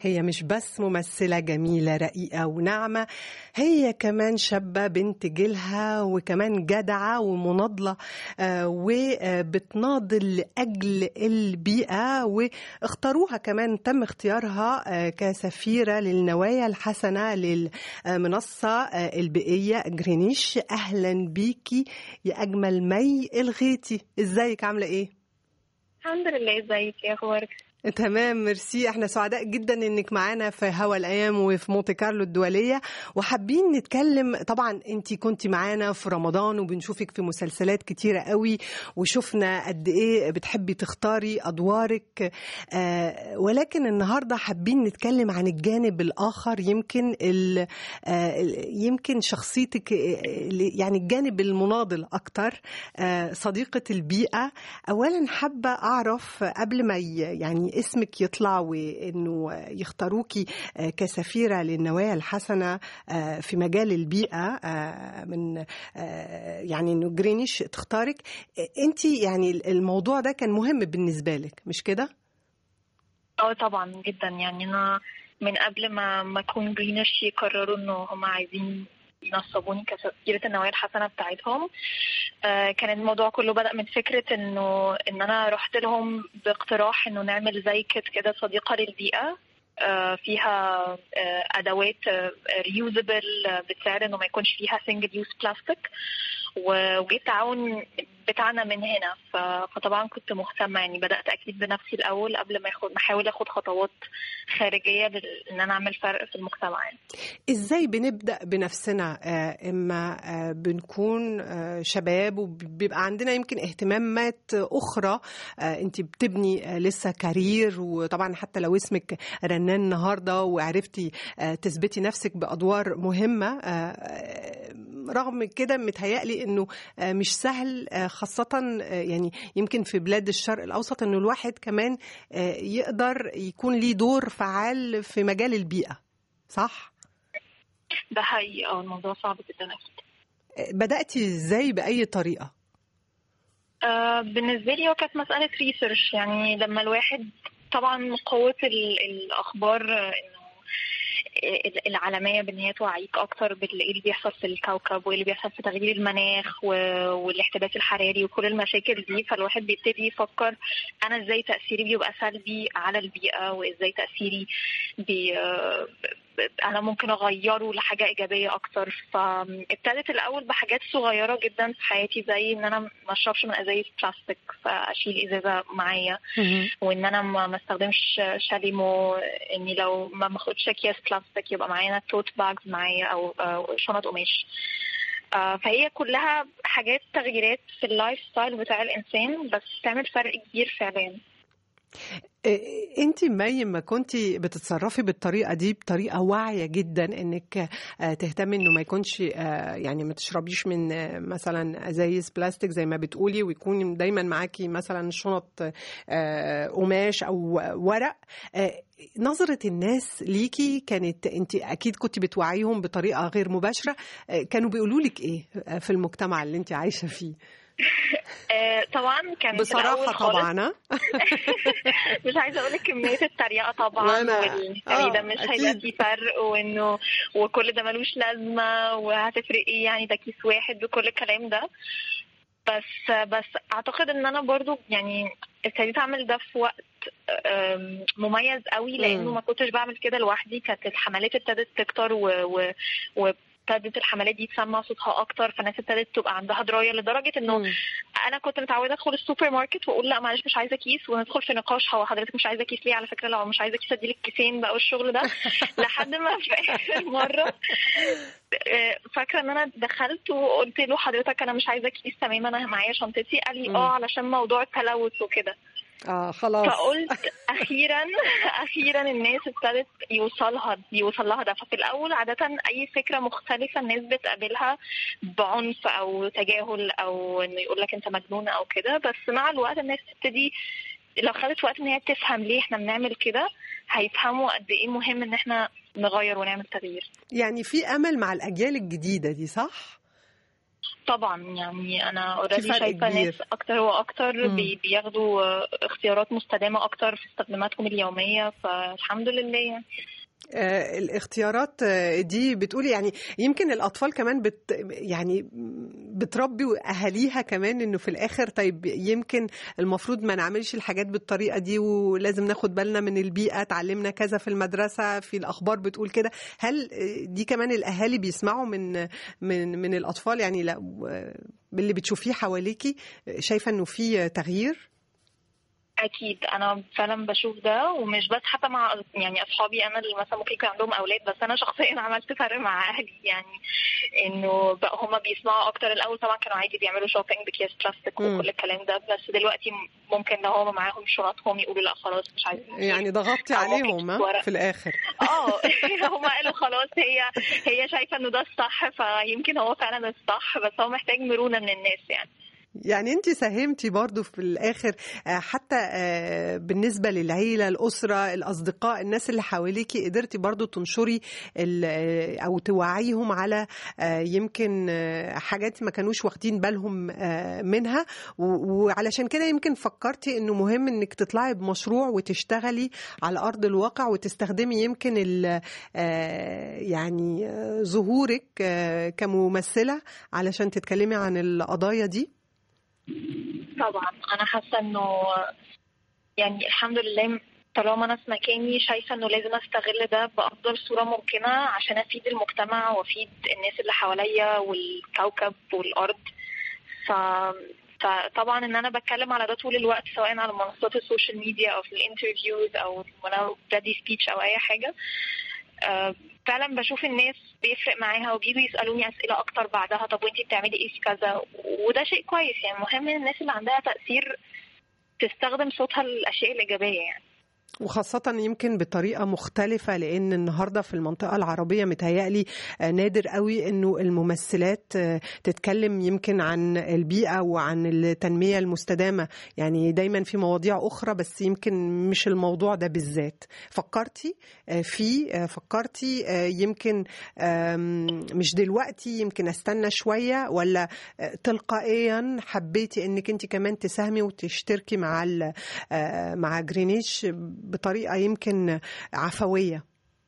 هي مش بس ممثلة جميلة رقيقة وناعمة هي كمان شابة بنت جيلها وكمان جدعة ومناضلة آه، وبتناضل لأجل البيئة واختاروها كمان تم اختيارها آه، كسفيرة للنوايا الحسنة للمنصة آه، البيئية جرينيش أهلا بيكي يا أجمل مي الغيتي ازيك عاملة ايه؟ الحمد لله ازيك ايه اخبارك تمام ميرسي احنا سعداء جدا انك معانا في هوا الايام وفي مونte كارلو الدوليه وحابين نتكلم طبعا انت كنت معانا في رمضان وبنشوفك في مسلسلات كتيره قوي وشفنا قد ايه بتحبي تختاري ادوارك آه ولكن النهارده حابين نتكلم عن الجانب الاخر يمكن ال آه يمكن شخصيتك آه، يعني الجانب المناضل اكتر آه صديقه البيئه اولا حابه اعرف قبل ما ي- يعني اسمك يطلع وانه يختاروكي آه، كسفيره للنوايا الحسنه آه، في مجال البيئه آه، من آه، يعني انه جرينيش تختارك انت يعني الموضوع ده كان مهم بالنسبه لك مش كده؟ اه طبعا جدا يعني انا من قبل ما ما اكون جرينش يقرروا انه هم عايزين ينصبوني كسفيرة النوايا الحسنة بتاعتهم آه كان الموضوع كله بدأ من فكرة انه ان انا رحت لهم باقتراح انه نعمل زي كت كده صديقة للبيئة آه فيها آه ادوات ريوزبل بتساعد انه ما يكونش فيها سنجل يوز بلاستيك وجه التعاون بتاعنا من هنا ف- فطبعا كنت مهتمه يعني بدات اكيد بنفسي الاول قبل ما اخد ما احاول اخد خطوات خارجيه بال- ان انا اعمل فرق في المجتمع يعني. ازاي بنبدا بنفسنا آه، اما آه، بنكون آه، شباب وبيبقى عندنا يمكن اهتمامات اخرى انت بتبني آه، لسه كارير وطبعا حتى لو اسمك رنان النهارده وعرفتي آه، تثبتي نفسك بادوار مهمه آه، رغم كده متهيألي انه آه، مش سهل آه، خاصة آه، يعني يمكن في بلاد الشرق الأوسط انه الواحد كمان آه، يقدر يكون ليه دور فعال في مجال البيئة صح؟ ده حقيقي اه الموضوع صعب جدا اكيد بدأتي ازاي بأي طريقة؟ آه بالنسبه لي هو كانت مساله ريسيرش يعني لما الواحد طبعا قوه ال- الاخبار آه، انه ال- العالمية بان هي توعيك اكتر بايه اللي بيحصل في الكوكب وايه اللي بيحصل في تغيير المناخ و- والاحتباس الحراري وكل المشاكل دي فالواحد بيبتدي يفكر انا ازاي تاثيري بيبقى سلبي على البيئه وازاي تاثيري بي انا ممكن اغيره لحاجه ايجابيه اكتر فابتدت الاول بحاجات صغيره جدا في حياتي زي ان انا ما اشربش من ازايز بلاستيك فاشيل ازازه معايا وان انا ما ما استخدمش شاليمو اني لو ما ماخدش اكياس بلاستيك يبقى معانا توت باجز معايا او أو شنط قماش آه، فهي كلها حاجات تغييرات في اللايف ستايل بتاع الانسان بس تعمل فرق كبير فعليا انت مي ما كنت بتتصرفي بالطريقه دي بطريقه واعيه جدا انك آه، تهتمي انه ما يكونش آه، يعني ما تشربيش من آه، مثلا ازايز بلاستيك زي ما بتقولي ويكون دايما معاكي مثلا شنط آه، قماش او ورق آه، نظرة الناس ليكي كانت انت اكيد كنت بتوعيهم بطريقة غير مباشرة آه، كانوا بيقولوا لك ايه آه، في المجتمع اللي انت عايشة فيه آه، طبعا كان في بصراحة الأول خالص طبعا ها؟ مش عايزه اقول لك كميه التريقه طبعا وأنا- والتاني ده آه، مش أكيد. هيبقى فيه فرق وانه وكل ده ملوش لازمه وهتفرق ايه يعني ده كيس واحد بكل الكلام ده بس بس اعتقد ان انا برضو يعني ابتديت اعمل ده في وقت أم، مميز قوي لانه مم. ما كنتش بعمل كده لوحدي كانت الحملات ابتدت تكتر و, و, و ابتدت الحملات دي تسمع صوتها اكتر فالناس ابتدت تبقى عندها درايه لدرجه انه مم. انا كنت متعوده ادخل السوبر ماركت واقول لا معلش مش عايزه كيس وندخل في نقاش هو حضرتك مش عايزه كيس ليه على فكره لو مش عايزه كيس اديلك كيسين بقى والشغل ده لحد ما في اخر مره آه، فاكره ان انا دخلت وقلت له حضرتك انا مش عايزه كيس تمام انا معايا شنطتي قال لي مم. اه علشان موضوع التلوث وكده اه خلاص فقلت اخيرا اخيرا الناس ابتدت يوصلها يوصل لها ده ففي الاول عاده اي فكره مختلفه الناس بتقابلها بعنف او تجاهل او انه يقول لك انت مجنون او كده بس مع الوقت الناس تبتدي لو خدت وقت ان هي تفهم ليه احنا بنعمل كده هيفهموا قد ايه مهم ان احنا نغير ونعمل تغيير يعني في امل مع الاجيال الجديده دي صح طبعا يعني انا اوريدي فرق شايفه كبير. ناس اكتر واكتر مم. بي بياخدوا آه، اختيارات مستدامه اكتر في استخداماتهم اليوميه فالحمد لله يعني آه، الاختيارات آه، دي بتقولي يعني يمكن الاطفال كمان بت يعني بتربي اهاليها كمان انه في الاخر طيب يمكن المفروض ما نعملش الحاجات بالطريقه دي ولازم ناخد بالنا من البيئه اتعلمنا كذا في المدرسه في الاخبار بتقول كده هل آه، دي كمان الاهالي بيسمعوا من من من الاطفال يعني لا آه، باللي بتشوفيه حواليكي آه، شايفه انه في تغيير اكيد انا فعلا بشوف ده ومش بس حتى مع يعني اصحابي انا اللي مثلا ممكن يكون عندهم اولاد بس انا شخصيا عملت فرق مع اهلي يعني انه بقى هما بيسمعوا اكتر الاول طبعا كانوا عادي بيعملوا شوبينج بكيس بلاستيك مم. وكل الكلام ده بس دلوقتي ممكن لو هما معاهم شنطهم يقولوا لا خلاص مش عايزين يعني ضغطتي أو ممكن عليهم ها، ورق. في الاخر اه هم قالوا خلاص هي هي شايفه انه ده الصح فيمكن هو فعلا الصح بس هو محتاج مرونه من الناس يعني يعني انت ساهمتي برضو في الاخر آه، حتى آه، بالنسبه للعيله الاسره الاصدقاء الناس اللي حواليكي قدرتي برضو تنشري ال- آه، او توعيهم على آه، يمكن آه، حاجات ما كانوش واخدين بالهم آه، منها و- وعلشان كده يمكن فكرتي انه مهم انك تطلعي بمشروع وتشتغلي على ارض الواقع وتستخدمي يمكن ال- آه، يعني آه، ظهورك آه، كممثله علشان تتكلمي عن القضايا دي طبعا انا حاسه انه يعني الحمد لله طالما انا في مكاني شايفه انه لازم استغل ده بافضل صوره ممكنه عشان افيد المجتمع وافيد الناس اللي حواليا والكوكب والارض ف فطبعا ان انا بتكلم على ده طول الوقت سواء على منصات السوشيال ميديا او في الانترفيوز او وانا بدي سبيتش او اي حاجه آه، فعلا بشوف الناس بيفرق معاها وبيجوا يسالوني اسئله اكتر بعدها طب وانتي بتعملي ايه في كذا وده شيء كويس يعني مهم ان الناس اللي عندها تاثير تستخدم صوتها للاشياء الايجابيه يعني وخاصة يمكن بطريقة مختلفة لأن النهاردة في المنطقة العربية متهيألي آه، نادر قوي أنه الممثلات آه، تتكلم يمكن عن البيئة وعن التنمية المستدامة يعني دايما في مواضيع أخرى بس يمكن مش الموضوع ده بالذات فكرتي آه، في آه، فكرتي آه، يمكن آم، مش دلوقتي يمكن استنى شوية ولا آه، تلقائيا حبيتي انك انت كمان تساهمي وتشتركي مع ال- آه، مع جرينيش بطريقه يمكن عفويه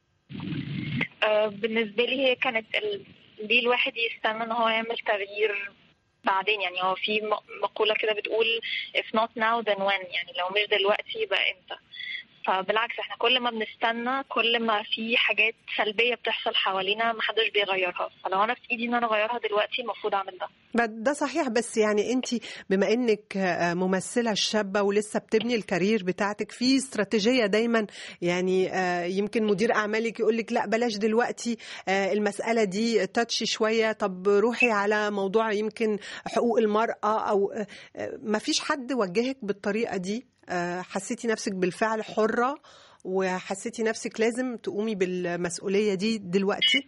آه، بالنسبه لي هي كانت ال... ليه الواحد يستنى ان هو يعمل تغيير بعدين يعني هو في م- مقوله كده بتقول if not now then when يعني لو مش دلوقتي يبقى امتى فبالعكس احنا كل ما بنستنى كل ما في حاجات سلبيه بتحصل حوالينا محدش بيغيرها فلو انا في ايدي ان انا اغيرها دلوقتي المفروض اعمل ده ب- ده صحيح بس يعني انت بما انك آه، ممثله شابه ولسه بتبني الكارير بتاعتك في استراتيجيه دايما يعني آه، يمكن مدير اعمالك يقول لك لا بلاش دلوقتي آه، المساله دي تاتش شويه طب روحي على موضوع يمكن حقوق المراه او ما فيش حد وجهك بالطريقه دي آه، حسيتي نفسك بالفعل حره وحسيتي نفسك لازم تقومي بالمسؤوليه دي دلوقتي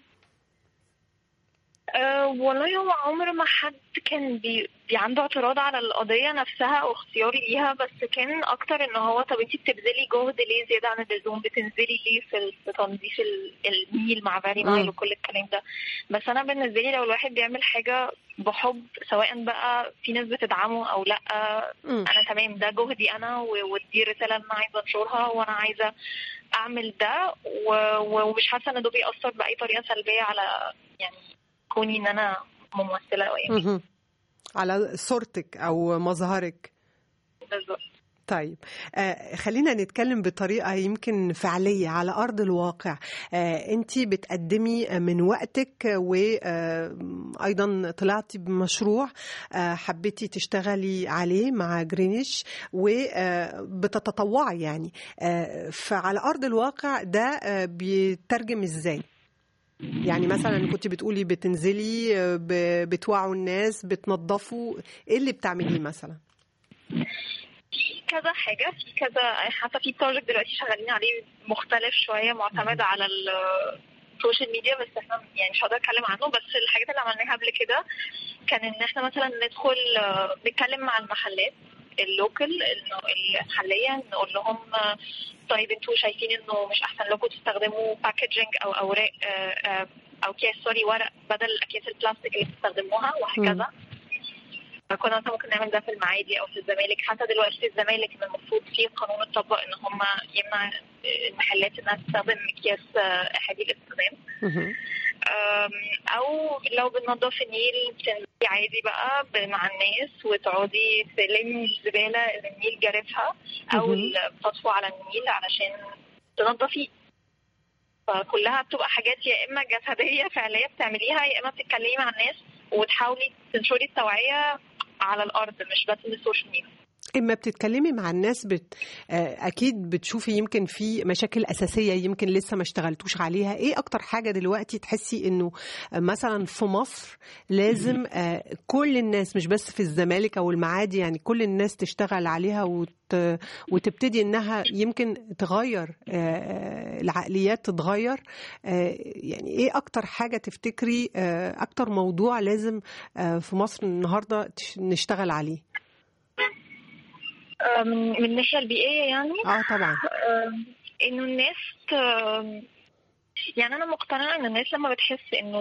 أه والله هو عمر ما حد كان بي, بي عنده اعتراض على القضية نفسها أو اختياري ليها بس كان أكتر إن هو طب أنتي بتبذلي جهد ليه زيادة عن اللزوم بتنزلي ليه في, ال- في تنظيف ال- النيل مع فالي مم. نايل وكل الكلام ده بس أنا بالنسبة لي لو الواحد بيعمل حاجة بحب سواء بقى في ناس بتدعمه أو لأ مم. أنا تمام ده جهدي أنا و- ودي الرسالة اللي أنا عايزة أنشرها وأنا عايزة أعمل ده و- و- ومش حاسة إن ده بيأثر بأي طريقة سلبية على يعني كوني ان انا ممثله او يعني مهم. على صورتك او مظهرك بالظبط طيب آه خلينا نتكلم بطريقة يمكن فعلية على أرض الواقع آه أنت بتقدمي من وقتك وأيضا طلعتي بمشروع آه حبيتي تشتغلي عليه مع جرينيش وبتتطوعي يعني آه فعلى أرض الواقع ده آه بيترجم إزاي؟ يعني مثلا كنت بتقولي بتنزلي آه، ب- بتوعوا الناس بتنظفوا ايه اللي بتعمليه مثلا؟ في كذا حاجه في كذا حتى في بروجكت دلوقتي شغالين عليه مختلف شويه معتمد على السوشيال ميديا بس احنا يعني مش هقدر اتكلم عنه بس الحاجات اللي عملناها قبل كده كان ان احنا مثلا ندخل آه، نتكلم مع المحلات اللوكل انه المحليه نقول لهم آه، طيب انتوا شايفين انه مش احسن لكم تستخدموا باكجينج او اوراق آه، آه، او اكياس سوري ورق بدل الاكياس البلاستيك اللي بتستخدموها وهكذا كنا مثلا ممكن نعمل ده في المعادي او في الزمالك حتى دلوقتي في الزمالك ان المفروض في قانون اتطبق ان هم يمنع المحلات انها تستخدم اكياس احادي الاستخدام او لو بننظف النيل بتنزلي عادي بقى مع الناس وتقعدي تلمي الزباله اللي النيل جارفها او بتطفو على النيل علشان تنظفيه فكلها بتبقى حاجات يا اما جسديه فعليه بتعمليها يا اما بتتكلمي مع الناس وتحاولي تنشري التوعيه على الارض مش بس السوشيال ميديا اما بتتكلمي مع الناس بت... اكيد بتشوفي يمكن في مشاكل اساسيه يمكن لسه ما اشتغلتوش عليها ايه اكتر حاجه دلوقتي تحسي انه مثلا في مصر لازم كل الناس مش بس في الزمالك او المعادي يعني كل الناس تشتغل عليها وت... وتبتدي انها يمكن تغير العقليات تتغير يعني ايه اكتر حاجه تفتكري اكتر موضوع لازم في مصر النهارده نشتغل عليه من من الناحيه البيئيه يعني اه طبعا انه الناس يعني انا مقتنعه ان الناس لما بتحس انه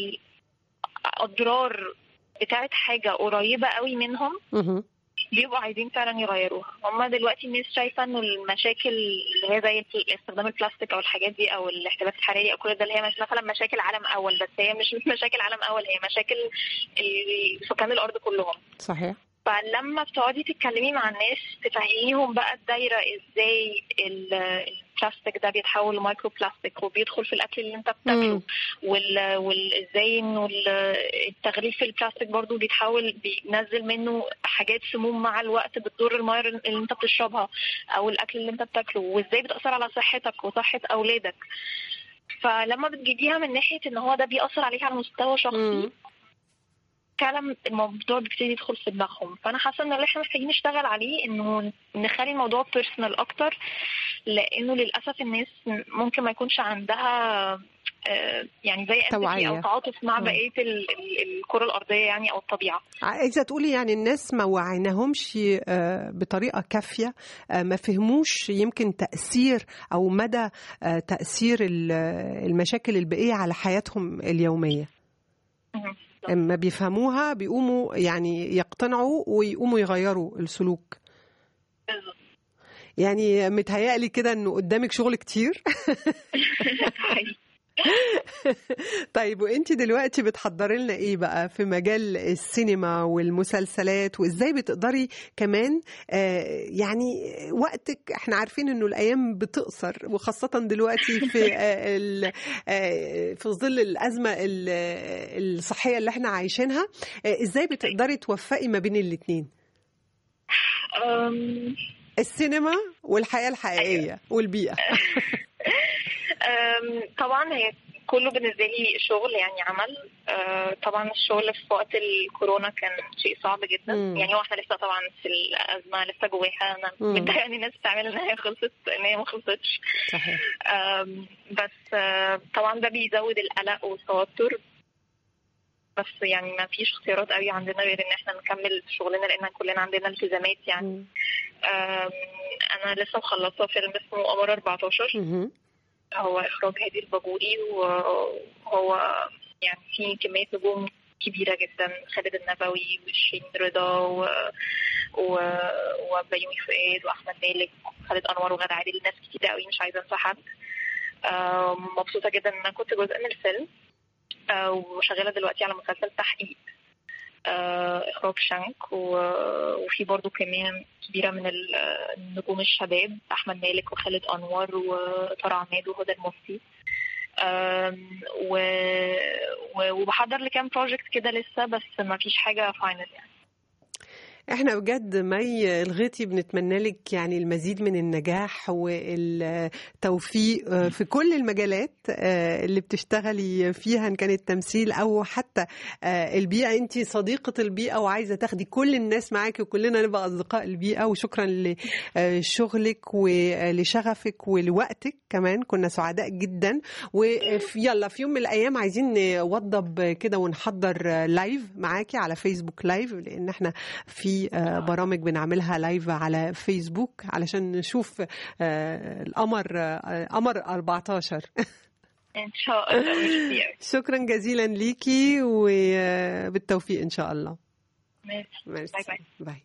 الاضرار بتاعت حاجه قريبه قوي منهم بيبقوا عايزين فعلا يغيروها هم دلوقتي الناس شايفه انه المشاكل اللي هي زي استخدام البلاستيك او الحاجات دي او الاحتباس الحراري او كل ده اللي هي مثلا مشاكل عالم اول بس هي مش مشاكل عالم اول هي مشاكل سكان الارض كلهم صحيح فلما بتقعدي تتكلمي مع الناس تفهميهم بقى الدايره ازاي البلاستيك ده بيتحول لمايكرو بلاستيك وبيدخل في الاكل اللي انت بتاكله وال وازاي انه التغليف البلاستيك برضو بيتحول بينزل منه حاجات سموم مع الوقت بتضر الميه اللي انت بتشربها او الاكل اللي انت بتاكله وازاي بتاثر على صحتك وصحه اولادك فلما بتجيبيها من ناحيه ان هو ده بيأثر عليك على مستوى شخصي فعلا الموضوع بيبتدي يدخل في دماغهم فانا حاسه ان اللي احنا محتاجين نشتغل عليه انه نخلي الموضوع بيرسونال اكتر لانه للاسف الناس ممكن ما يكونش عندها يعني زي توعية. او تعاطف مع بقيه الكره الارضيه يعني او الطبيعه عايزه تقولي يعني الناس ما وعيناهمش بطريقه كافيه ما فهموش يمكن تاثير او مدى تاثير المشاكل البيئيه على حياتهم اليوميه اما بيفهموها بيقوموا يعني يقتنعوا ويقوموا يغيروا السلوك يعني متهيألي كده انه قدامك شغل كتير طيب وانت دلوقتي بتحضري لنا ايه بقى في مجال السينما والمسلسلات وازاي بتقدري كمان آه يعني وقتك احنا عارفين انه الايام بتقصر وخاصه دلوقتي في آه آه في ظل الازمه الصحيه اللي احنا عايشينها ازاي بتقدري توفقي ما بين الاثنين السينما والحياه الحقيقيه أيوة. والبيئه طبعا هي كله بالنسبه لي شغل يعني عمل طبعا الشغل في وقت الكورونا كان شيء صعب جدا مم. يعني هو احنا لسه طبعا في الازمه لسه جواها انا متضايقه ان الناس بتعمل ان هي خلصت ان هي ما خلصتش صحيح بس طبعا ده بيزود القلق والتوتر بس يعني ما فيش اختيارات قوي عندنا غير ان احنا نكمل شغلنا لان كلنا عندنا التزامات يعني انا لسه مخلصه فيلم اسمه قمر 14 مم. هو اخراج هادي الباجوري وهو يعني في كميه نجوم كبيره جدا خالد النبوي وشين رضا و... و... وبيومي فؤاد واحمد مالك وخالد انور وغادة عادل ناس كتير قوي مش عايزه انسى حد مبسوطه جدا ان انا كنت جزء من الفيلم وشغاله دلوقتي على مسلسل تحقيق اخراج شانك وفي برضو كمان كبيره من النجوم الشباب احمد مالك وخالد انور وطارق عماد وهدى المفتي وبحضر لكام بروجكت كده لسه بس ما فيش حاجه فاينل يعني احنا بجد مي الغيطي بنتمنى لك يعني المزيد من النجاح والتوفيق في كل المجالات اللي بتشتغلي فيها ان كانت تمثيل او حتى البيئه انت صديقه البيئه وعايزه تاخدي كل الناس معاكي وكلنا نبقى اصدقاء البيئه وشكرا لشغلك ولشغفك ولوقتك كمان كنا سعداء جدا ويلا في يوم من الايام عايزين نوضب كده ونحضر لايف معاكي على فيسبوك لايف لان احنا في برامج بنعملها لايف على فيسبوك علشان نشوف القمر قمر 14 ان شاء الله ميرسي أوي. شكرا جزيلا ليكي وبالتوفيق ان شاء الله ميرسي ميرسي باي باي. باي